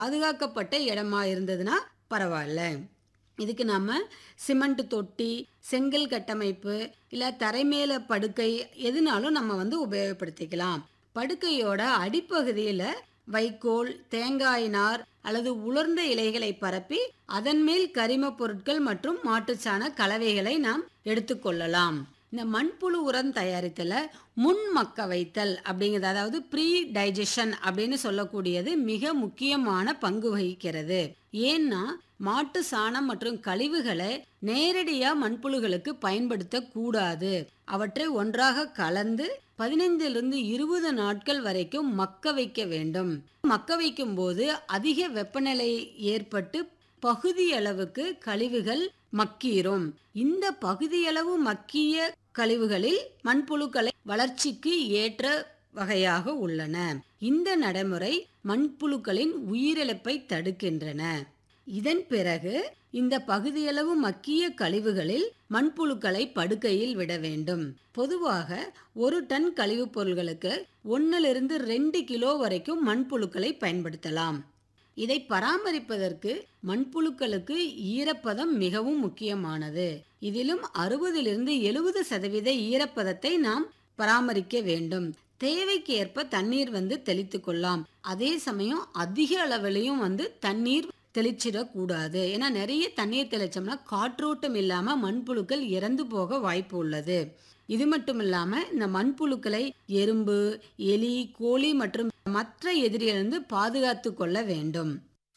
பாதுகாக்கப்பட்ட இடமா இருந்ததுன்னா பரவாயில்ல இதுக்கு நம்ம சிமெண்ட் தொட்டி செங்கல் கட்டமைப்பு இல்லை தரைமேல படுக்கை எதுனாலும் நம்ம வந்து உபயோகப்படுத்திக்கலாம் படுக்கையோட அடிப்பகுதியில் வைக்கோல் தேங்காய் நார் அல்லது உலர்ந்த இலைகளை பரப்பி அதன் மேல் கரிம பொருட்கள் மற்றும் மாட்டுச்சாண கலவைகளை நாம் எடுத்துக்கொள்ளலாம் இந்த மண்புழு உரம் தயாரித்தல முன் மக்க வைத்தல் அப்படிங்கிறது அதாவது ப்ரீ டைஜஷன் அப்படின்னு சொல்லக்கூடியது மிக முக்கியமான பங்கு வகிக்கிறது ஏன்னா மாட்டு சாணம் மற்றும் கழிவுகளை நேரடியா மண்புழுகளுக்கு பயன்படுத்த கூடாது அவற்றை ஒன்றாக கலந்து பதினைந்திலிருந்து இருபது நாட்கள் வரைக்கும் மக்க வைக்க வேண்டும் மக்க வைக்கும் போது அதிக வெப்பநிலை ஏற்பட்டு பகுதியளவுக்கு கழிவுகள் மக்கீரும் இந்த பகுதியளவு மக்கிய கழிவுகளில் மண்புழுக்களை வளர்ச்சிக்கு ஏற்ற வகையாக உள்ளன இந்த நடைமுறை மண்புழுக்களின் உயிரிழப்பை தடுக்கின்றன இதன் பிறகு இந்த பகுதியளவு மக்கிய கழிவுகளில் மண்புழுக்களை படுக்கையில் விட வேண்டும் பொதுவாக ஒரு டன் கழிவுப் பொருள்களுக்கு ஒன்னிலிருந்து ரெண்டு கிலோ வரைக்கும் மண்புழுக்களை பயன்படுத்தலாம் இதை பராமரிப்பதற்கு மண்புழுக்களுக்கு ஈரப்பதம் மிகவும் முக்கியமானது இதிலும் அறுபதிலிருந்து எழுபது சதவீத ஈரப்பதத்தை நாம் பராமரிக்க வேண்டும் தேவைக்கு ஏற்ப தண்ணீர் வந்து தெளித்து கொள்ளலாம் அதே சமயம் அதிக அளவிலையும் வந்து தண்ணீர் தெளிச்சிடக்கூடாது ஏன்னா நிறைய தண்ணீர் தெளிச்சோம்னா காற்றோட்டம் இல்லாம மண்புழுக்கள் இறந்து போக வாய்ப்பு உள்ளது இது மட்டும் இல்லாம இந்த மண்புழுக்களை எறும்பு எலி கோழி மற்றும் மற்ற எதிரியிலிருந்து பாதுகாத்து கொள்ள வேண்டும்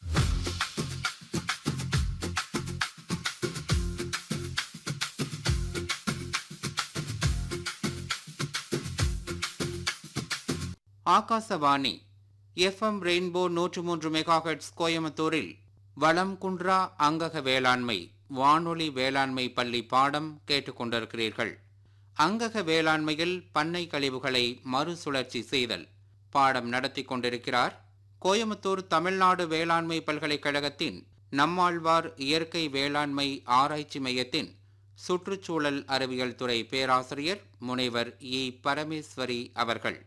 ஆகாசவாணி எஃப்எம் ரெயின்போ நூற்று மூன்று மெகாஹெட்ஸ் கோயம்புத்தூரில் வளம் குன்றா அங்கக வேளாண்மை வானொலி வேளாண்மை பள்ளி பாடம் கேட்டுக்கொண்டிருக்கிறீர்கள் அங்கக வேளாண்மையில் பண்ணை கழிவுகளை மறுசுழற்சி செய்தல் பாடம் நடத்தி கொண்டிருக்கிறார் கோயம்புத்தூர் தமிழ்நாடு வேளாண்மை பல்கலைக்கழகத்தின் நம்மாழ்வார் இயற்கை வேளாண்மை ஆராய்ச்சி மையத்தின் சுற்றுச்சூழல் அறிவியல் துறை பேராசிரியர் முனைவர் இ பரமேஸ்வரி அவர்கள்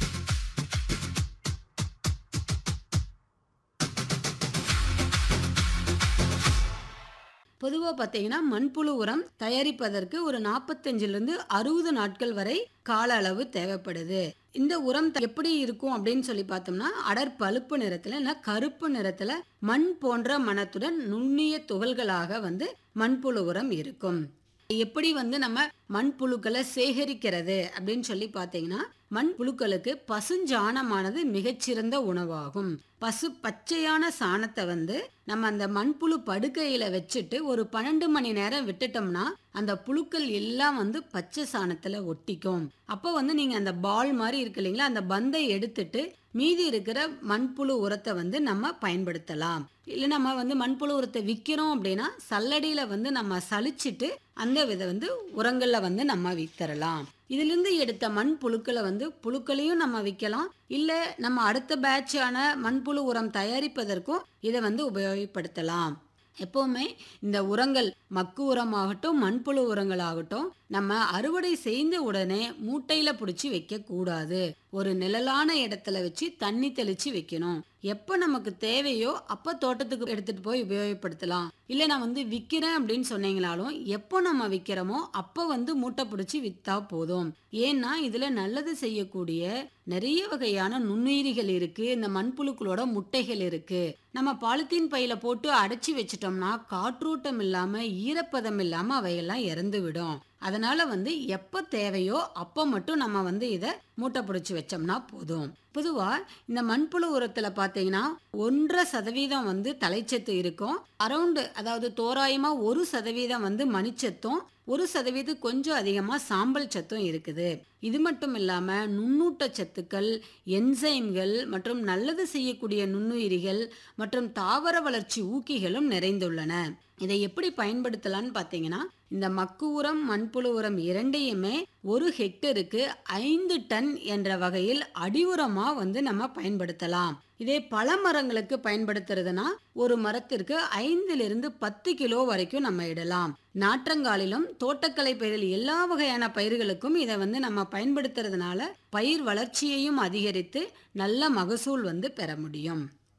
பொதுவாக பார்த்தீங்கன்னா மண்புழு உரம் தயாரிப்பதற்கு ஒரு நாற்பத்தஞ்சிலிருந்து அறுபது நாட்கள் வரை கால அளவு தேவைப்படுது இந்த உரம் த- எப்படி இருக்கும் அப்படின்னு சொல்லி பார்த்தோம்னா அடர் பழுப்பு நிறத்துல இல்ல கருப்பு நிறத்துல மண் போன்ற மணத்துடன் நுண்ணிய துகள்களாக வந்து மண்புழு உரம் இருக்கும் எப்படி வந்து நம்ம மண்புழுக்களை சேகரிக்கிறது அப்படின்னு சொல்லி பார்த்தீங்கன்னா மண்புழுக்களுக்கு பசுஞ்சாணமானது மிகச்சிறந்த உணவாகும் பசு பச்சையான சாணத்தை வந்து நம்ம அந்த மண்புழு படுக்கையில வச்சுட்டு ஒரு பன்னெண்டு மணி நேரம் விட்டுட்டோம்னா அந்த புழுக்கள் எல்லாம் வந்து பச்சை சாணத்துல ஒட்டிக்கும் அப்போ வந்து நீங்க அந்த பால் மாதிரி இருக்கு இல்லைங்களா அந்த பந்தை எடுத்துட்டு மீதி இருக்கிற மண்புழு உரத்தை வந்து நம்ம பயன்படுத்தலாம் இல்லை நம்ம வந்து மண்புழு உரத்தை விற்கிறோம் அப்படின்னா சல்லடியில வந்து நம்ம சலிச்சிட்டு அந்த வித வந்து உரங்கள்ல வந்து நம்ம வித்தரலாம் இதிலிருந்து எடுத்த மண் புழுக்களை வந்து புழுக்களையும் நம்ம விற்கலாம் இல்லை நம்ம அடுத்த பேட்சான மண்புழு உரம் தயாரிப்பதற்கும் இதை வந்து உபயோகப்படுத்தலாம் எப்போவுமே இந்த உரங்கள் மக்கு உரமாகட்டும் மண்புழு உரங்களாகட்டும் நம்ம அறுவடை செய்த உடனே மூட்டையில பிடிச்சி வைக்க கூடாது ஒரு நிழலான இடத்துல வச்சு தண்ணி தெளிச்சு வைக்கணும் எப்போ நமக்கு தேவையோ அப்போ தோட்டத்துக்கு எடுத்துட்டு போய் உபயோகப்படுத்தலாம் இல்லை நான் வந்து விற்கிறேன் அப்படின்னு சொன்னீங்களாலும் எப்போ நம்ம விற்கிறோமோ அப்போ வந்து மூட்டை பிடிச்சி விற்றா போதும் ஏன்னா இதில் நல்லது செய்யக்கூடிய நிறைய வகையான நுண்ணுயிரிகள் இருக்கு இந்த மண்புழுக்களோட முட்டைகள் இருக்கு நம்ம பாலித்தீன் பையில போட்டு அடைச்சி வச்சிட்டோம்னா காற்றோட்டம் இல்லாம ஈரப்பதம் இல்லாம அவையெல்லாம் இறந்து விடும் அதனால வந்து எப்போ தேவையோ அப்போ மட்டும் நம்ம வந்து இதை மூட்டை பிடிச்சி வச்சோம்னா போதும் பொதுவா இந்த மண்புழு உரத்துல பாத்தீங்கன்னா ஒன்றரை சதவீதம் வந்து தலைச்சத்து இருக்கும் அரௌண்டு அதாவது தோராயமா ஒரு சதவீதம் வந்து மணிச்சத்தும் ஒரு சதவீதம் கொஞ்சம் அதிகமா சாம்பல் சத்தும் இருக்குது இது மட்டும் இல்லாம நுண்ணூட்ட சத்துக்கள் என்சைம்கள் மற்றும் நல்லது செய்யக்கூடிய நுண்ணுயிரிகள் மற்றும் தாவர வளர்ச்சி ஊக்கிகளும் நிறைந்துள்ளன இதை எப்படி பயன்படுத்தலாம்னு பார்த்தீங்கன்னா இந்த மக்கு உரம் மண்புழு உரம் இரண்டையுமே ஒரு ஹெக்டருக்கு ஐந்து டன் என்ற வகையில் அடி உரமா வந்து நம்ம பயன்படுத்தலாம் இதே பல மரங்களுக்கு பயன்படுத்துறதுனா ஒரு மரத்திற்கு ஐந்திலிருந்து பத்து கிலோ வரைக்கும் நம்ம இடலாம் நாற்றங்காலிலும் தோட்டக்கலை பயிரில் எல்லா வகையான பயிர்களுக்கும் இதை வந்து நம்ம பயன்படுத்துறதுனால பயிர் வளர்ச்சியையும் அதிகரித்து நல்ல மகசூல் வந்து பெற முடியும்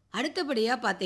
அடுத்தபடியா பார்த்தீங்கன்னா